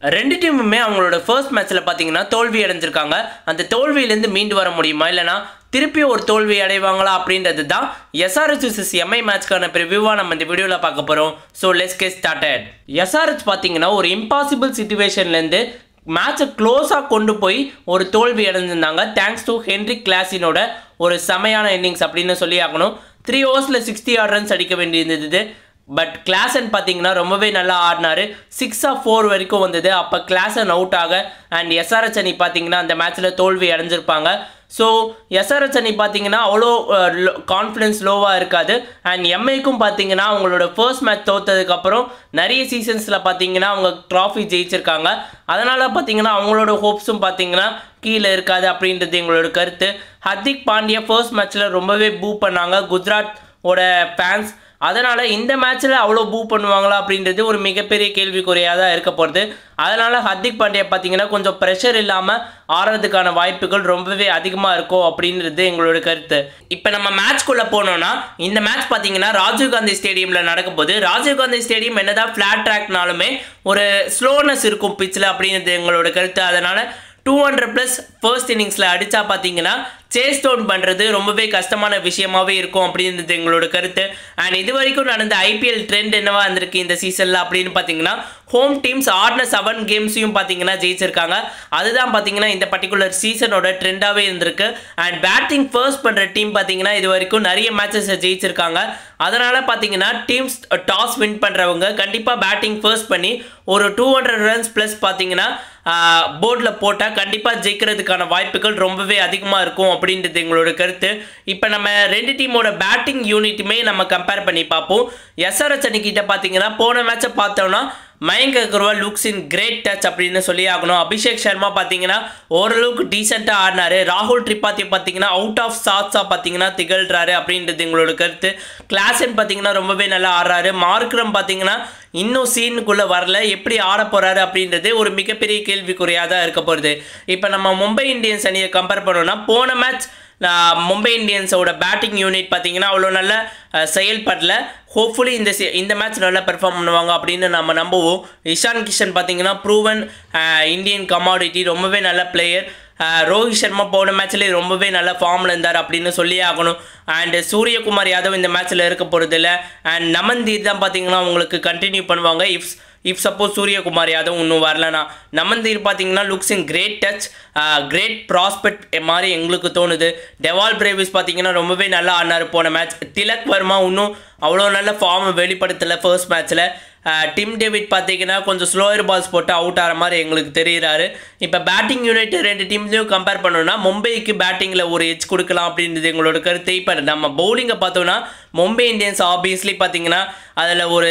ரெண்டு டீமுமே அவங்களோட ஃபர்ஸ்ட் மேட்ச்சில் பார்த்தீங்கன்னா தோல்வி அடைஞ்சிருக்காங்க அந்த தோல்வியிலேருந்து மீண்டு வர முடியுமா இல்லைனா திருப்பி ஒரு தோல்வி அடைவாங்களா அப்படின்றது தான் எஸ்ஆர்எச் vs எம்ஐ மேட்ச்க்கான ப்ரிவியூவாக நம்ம இந்த வீடியோவில் பார்க்க போகிறோம் so let's get started SRH பார்த்தீங்கன்னா ஒரு இம்பாசிபிள் சுச்சுவேஷன்லேருந்து மேட்சை க்ளோஸாக கொண்டு போய் ஒரு தோல்வி அடைஞ்சிருந்தாங்க தேங்க்ஸ் டு ஹென்ரிக் கிளாஸினோட ஒரு செமையான இன்னிங்ஸ் அப்படின்னு சொல்லி ஆகணும் த்ரீ ஓவர்ஸில் சிக்ஸ்டி ஆர் ரன்ஸ் அடிக்க வேண்டியிருந்தது பட் கிளாசன் பார்த்தீங்கன்னா ரொம்பவே நல்லா ஆடினாரு சிக்ஸ் ஆஃப் ஃபோர் வரைக்கும் வந்தது அப்போ கிளாசன் அவுட் ஆக அண்ட் எஸ்ஆர்எச் அணி பார்த்தீங்கன்னா அந்த மேட்ச்சில் தோல்வி அடைஞ்சிருப்பாங்க ஸோ எஸ்ஆர்எச் அணி பார்த்தீங்கன்னா அவ்வளோ கான்ஃபிடன்ஸ் லோவாக இருக்காது அண்ட் எம்ஐக்கும் பார்த்தீங்கன்னா அவங்களோட ஃபர்ஸ்ட் மேட்ச் தோத்ததுக்கப்புறம் நிறைய சீசன்ஸில் பார்த்தீங்கன்னா அவங்க ட்ராஃபி ஜெயிச்சிருக்காங்க அதனால் பார்த்தீங்கன்னா அவங்களோட ஹோப்ஸும் பார்த்தீங்கன்னா கீழே இருக்காது அப்படின்றது எங்களோட கருத்து ஹர்திக் பாண்டியா ஃபர்ஸ்ட் மேட்ச்சில் ரொம்பவே பூ பண்ணாங்க குஜராத் ஓட ஃபேன்ஸ் அதனால் இந்த மேட்ச்சில் அவ்வளோ பூ பண்ணுவாங்களா அப்படின்றது ஒரு மிகப்பெரிய கேள்விக்குறியாக தான் இருக்க போகிறது அதனால் ஹர்திக் பாண்டியா பார்த்தீங்கன்னா கொஞ்சம் ப்ரெஷர் இல்லாமல் ஆடுறதுக்கான வாய்ப்புகள் ரொம்பவே அதிகமாக இருக்கும் அப்படின்றது எங்களோட கருத்து இப்போ நம்ம மேட்ச்குள்ளே போனோம்னா இந்த மேட்ச் பார்த்தீங்கன்னா ராஜீவ்காந்தி ஸ்டேடியமில் நடக்கும் போது ராஜீவ்காந்தி ஸ்டேடியம் என்னதான் ஃப்ளாட் ட்ராக்னாலுமே ஒரு ஸ்லோனஸ் இருக்கும் பிச்சில் அப்படின்றது எங்களோட கருத்து அதனால் டூ ஹண்ட்ரட் ப்ளஸ் ஃபர்ஸ்ட் இன்னிங்ஸில் அடித்தா பார்த்தீங்கன்னா சேஸ் டவுன் பண்ணுறது ரொம்பவே கஷ்டமான விஷயமாவே இருக்கும் அப்படின்றது எங்களோட கருத்து அண்ட் இது வரைக்கும் நடந்த ஐபிஎல் ட்ரெண்ட் என்னவா இருந்திருக்கு இந்த சீசனில் அப்படின்னு பார்த்தீங்கன்னா ஹோம் டீம்ஸ் ஆடின செவன் கேம்ஸையும் பார்த்தீங்கன்னா ஜெயிச்சிருக்காங்க அதுதான் பார்த்தீங்கன்னா இந்த பர்டிகுலர் சீசனோட ட்ரெண்டாகவே இருந்திருக்கு அண்ட் பேட்டிங் ஃபர்ஸ்ட் பண்ணுற டீம் பார்த்தீங்கன்னா இது வரைக்கும் நிறைய மேட்சஸ் ஜெயிச்சிருக்காங்க அதனால் பார்த்தீங்கன்னா டீம்ஸ் டாஸ் வின் பண்ணுறவங்க கண்டிப்பாக பேட்டிங் ஃபர்ஸ்ட் பண்ணி ஒரு டூ ஹண்ட்ரட் ரன்ஸ் ப்ளஸ் பார்த்தீங்கன்னா போர்டில் போட்டால் கண்டிப்பாக ஜெயிக்கிறதுக்கான வாய்ப்புகள் ரொம்பவே அதிகமாக இருக்கும் அப்படின்றது எங்களோட கருத்து இப்போ நம்ம ரெண்டு டீமோட பேட்டிங் யூனிட்டுமே நம்ம கம்பேர் பண்ணி பார்ப்போம் எஸ்ஆர்எச் அணிக்கிட்ட பார்த்தீங்கன்னா போன மேட்சை பார்த்தோம்னா Mayank Agarwal looks in great touch அப்படின்னு சொல்லி ஆகணும் அபிஷேக் சர்மா பார்த்தீங்கன்னா ஓரளவுக்கு டீசெண்டாக ஆடினாரு ராகுல் திரிபாத்தி பார்த்தீங்கன்னா அவுட் ஆஃப் சாட்ஸாக பார்த்தீங்கன்னா திகழ்றாரு அப்படின்றது எங்களோட கருத்து கிளாசன் பார்த்தீங்கன்னா ரொம்பவே நல்லா ஆடுறாரு மார்க்ரம் பார்த்தீங்கன்னா இன்னும் சீனுக்குள்ளே வரல எப்படி ஆட போகிறாரு அப்படின்றது ஒரு மிகப்பெரிய கேள்விக்குறியாக தான் இருக்க போகிறது இப்போ நம்ம மும்பை இந்தியன்ஸ் அணியை கம்பேர் பண்ணோம்னா போன மேட்ச் மும்பை இந்தியன்ஸோட பேட்டிங் யூனிட் பார்த்தீங்கன்னா அவ்வளோ நல்ல செயல்படல ஹோப்ஃபுல்லி இந்த இந்த மேட்ச் நல்லா பெர்ஃபார்ம் பண்ணுவாங்க அப்படின்னு நம்ம நம்புவோம் இஷான் கிஷன் பார்த்தீங்கன்னா ப்ரூவன் இந்தியன் கமாடிட்டி ரொம்பவே நல்ல பிளேயர் ரோஹித் சர்மா போன மேட்ச்லேயே ரொம்பவே நல்ல ஃபார்மில் இருந்தார் அப்படின்னு சொல்லி ஆகணும் அண்டு சூரியகுமார் யாதவ் இந்த மேட்ச்சில் இருக்க போகிறதில்ல அண்ட் நமந்தீர் தான் பார்த்தீங்கன்னா உங்களுக்கு கண்டினியூ பண்ணுவாங்க if if suppose Suryakumar Yadav இன்னும் வரலனா நமந்தீர் பார்த்தீங்கன்னா looks in great touch great prospect மாதிரி எங்களுக்கு தோணுது டெவால் பிரேவிஸ் பார்த்தீங்கன்னா ரொம்பவே நல்லா ஆடினார் போன மேட்ச் திலக் வர்மா இன்னும் அவ்வளோ நல்ல ஃபார்ம் வெளிப்படுத்தலை ஃபர்ஸ்ட் மேட்ச்சில் டிம் டேவிட் பார்த்தீங்கன்னா கொஞ்சம் ஸ்லோயர் பால்ஸ் போட்டு அவுட் ஆகிற மாதிரி எங்களுக்கு தெரிகிறாரு இப்போ பேட்டிங் யூனிட் ரெண்டு டீம்லையும் கம்பேர் பண்ணோம்னா மும்பைக்கு பேட்டிங்கில் ஒரு எச் கொடுக்கலாம் அப்படின்றது எங்களோட கருத்து இப்போ நம்ம பவுலிங்கை பார்த்தோம்னா மும்பை இந்தியன்ஸ் ஆப்வியஸ்லி பார்த்தீங்கன்னா அதில் ஒரு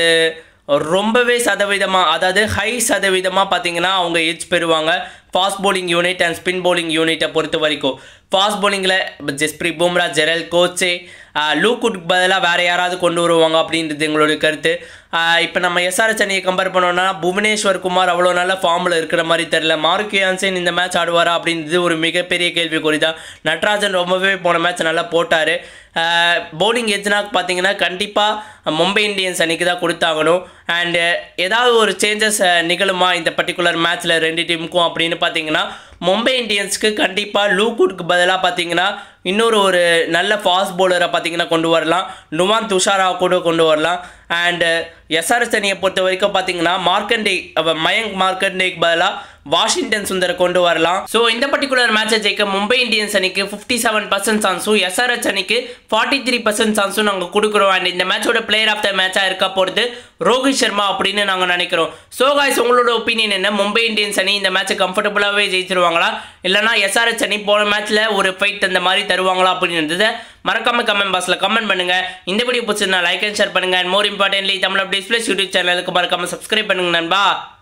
ரொம்பவே சதவீதமாக அதாவது ஹை சதவீதமாக பார்த்தீங்கன்னா அவங்க எச் பெறுவாங்க fast bowling unit and spin bowling யூனிட்டை பொறுத்த வரைக்கும் ஃபாஸ்ட் bowlingல ஜஸ்பிரீத் பும்ரா ஜெரல் கோச்சே லூக்குட்க்கு பதிலாக வேறு யாராவது கொண்டு வருவாங்க அப்படின்றது எங்களோட கருத்து இப்போ நம்ம எஸ்ஆர்எச் அணியை கம்பேர் பண்ணோம்னா புவனேஸ்வர் குமார் அவ்வளோ நல்ல ஃபார்மில் இருக்கிற மாதிரி தெரில மார்க் யான்சன் இந்த மேட்ச் ஆடுவாரா அப்படின்றது ஒரு மிகப்பெரிய கேள்விக்குறி தான் நட்ராஜன் ரொம்பவே போன மேட்ச் நல்லா போட்டார் பவுலிங் எஜ்னாக் பார்த்தீங்கன்னா கண்டிப்பாக மும்பை இந்தியன்ஸ் அன்றைக்கி தான் கொடுத்தாகணும் அண்டு ஏதாவது ஒரு சேஞ்சஸ் நிகழுமா இந்த பர்டிகுலர் மேட்ச்சில் ரெண்டு டீமுக்கும் அப்படின்னு பார்த்தீங்கன்னா மும்பை இந்தியன்ஸ்க்கு கண்டிப்பாக லூக்குட்க்கு பதிலாக பார்த்தீங்கன்னா இன்னொரு ஒரு நல்ல ஃபாஸ்ட் பவுலரை பார்த்தீங்கன்னா கொண்டு வரலாம் நுவான் துஷாரா கூட கொண்டு வரலாம் அண்டு எஸ்ஆர்எஸ் அணியை பொறுத்த வரைக்கும் பார்த்தீங்கன்னா மார்க்கண்டே மயங்க் மார்க்கண்டேக்கு பதிலாக வாஷிங்டன் சுந்தரை கொண்டு வரலாம் ஸோ இந்த பர்டிகுலர் மேட்சை ஜெயிக்க மும்பை இந்தியன்ஸ் அணிக்கு ஃபிஃப்டி செவன் பர்சன்ட் சான்ஸும் எஸ்ஆர்எச் அணிக்கு ஃபார்ட்டி த்ரீ பர்சன்ட் சான்ஸும் நாங்கள் கொடுக்குறோம் அண்ட் இந்த மேட்சோட பிளேயர் ஆஃப் த மேட்சாக இருக்க போகிறது ரோஹித் சர்மா அப்படின்னு நாங்கள் நினைக்கிறோம் ஸோ காய்ஸ் உங்களோட ஒப்பீனியன் என்ன மும்பை இந்தியன்ஸ் அணி இந்த மேட்சை கம்ஃபர்டபுளாகவே ஜெயிச்சிருவாங்களா இல்லைனா எஸ்ஆர்எச் அணி போன மேட்ச்சில் ஒரு ஃபைட் அந்த மாதிரி தருவாங்களா அப்படின்றத மறக்காம கமெண்ட் பாக்ஸில் கமெண்ட் பண்ணுங்க இந்த வீடியோ பிடிச்சிருந்தா லைக் அண்ட் ஷேர் பண்ணுங்க and more importantly Tamil updates plus YouTube சேனலுக்கு மறக்காம சப்ஸ்கிரைப் பண்ணுங்க நண்பா